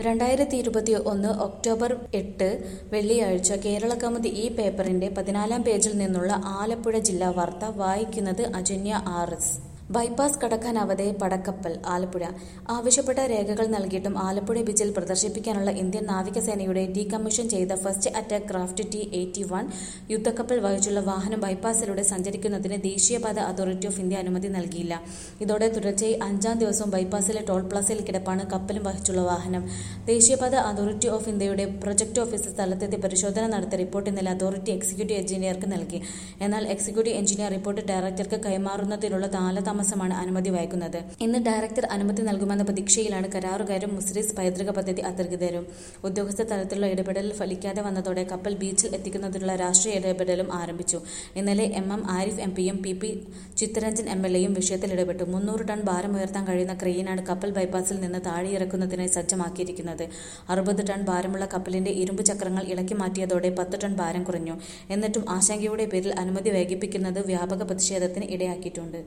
രണ്ടായിരത്തി ഇരുപത്തി ഒന്ന് ഒക്ടോബർ എട്ട് വെള്ളിയാഴ്ച കേരള കൗമുദി ഈ പേപ്പറിന്റെ പതിനാലാം പേജിൽ നിന്നുള്ള ആലപ്പുഴ ജില്ലാ വാർത്ത വായിക്കുന്നത് അജന്യ ആർ എസ് ബൈപ്പാസ് കടക്കാനാവാതെ പടക്കപ്പൽ ആലപ്പുഴ ആവശ്യപ്പെട്ട രേഖകൾ നൽകിയിട്ടും ആലപ്പുഴ ബീച്ചിൽ പ്രദർശിപ്പിക്കാനുള്ള ഇന്ത്യൻ നാവികസേനയുടെ ഡീകമ്മീഷൻ ചെയ്ത first attack craft T eighty one യുദ്ധക്കപ്പൽ വഹിച്ചുള്ള വാഹനം ബൈപ്പാസിലൂടെ സഞ്ചരിക്കുന്നതിന് ദേശീയപാത അതോറിറ്റി ഓഫ് ഇന്ത്യ അനുമതി നൽകിയില്ല ഇതോടെ തുടർച്ചയായി അഞ്ചാം ദിവസവും ബൈപ്പാസിലെ ടോൾ പ്ലാസയിൽ കിടപ്പാണ് കപ്പലും വഹിച്ചുള്ള വാഹനം ദേശീയപാത അതോറിറ്റി ഓഫ് ഇന്ത്യയുടെ പ്രൊജക്ട് ഓഫീസർ സ്ഥലത്തെത്തി പരിശോധന നടത്തിയ റിപ്പോർട്ട് ഇന്നലെ അതോറിറ്റി എക്സിക്യൂട്ടീവ് എഞ്ചിനീയർക്ക് നൽകി എന്നാൽ എക്സിക്യൂട്ടീവ് എഞ്ചിനീയർ റിപ്പോർട്ട് ഡയറക്ടർക്ക് കൈമാറുന്നതിനുള്ള കാലതാമസമാണ് അനുമതി വൈകുന്നത് ഇന്ന് ഡയറക്ടർ അനുമതി നൽകുമെന്ന പ്രതീക്ഷയിലാണ് കരാറുകാരും മുസ്രീസ് പൈതൃക പദ്ധതി അധികൃതരും ഉദ്യോഗസ്ഥ തലത്തിലുള്ള ഇടപെടൽ ഫലിക്കാതെ വന്നതോടെ കപ്പൽ ബീച്ചിൽ എത്തിക്കുന്നതിനുള്ള രാഷ്ട്രീയ ഇടപെടലും ആരംഭിച്ചു ഇന്നലെ എം എം ആരിഫ് എം പിയും P P Chittaranjan M L എയും വിഷയത്തിൽ ഇടപെട്ടു മുന്നൂറ് ടൺ ഭാരം ഉയർത്താൻ കഴിയുന്ന ക്രെയിനാണ് കപ്പൽ ബൈപ്പാസിൽ നിന്ന് താഴെയിറക്കുന്നതിനായി സജ്ജമാക്കിയിരിക്കുന്നത് അറുപത് ടൺ ഭാരമുള്ള കപ്പലിന്റെ ഇരുമ്പ് ചക്രങ്ങൾ ഇളക്കി മാറ്റിയതോടെ പത്ത് ടൺ ഭാരം കുറഞ്ഞു എന്നിട്ടും ആശങ്കയുടെ പേരിൽ അനുമതി വൈകിപ്പിക്കുന്നത് വ്യാപക പ്രതിഷേധത്തിന് ഇടയാക്കിയിട്ടുണ്ട്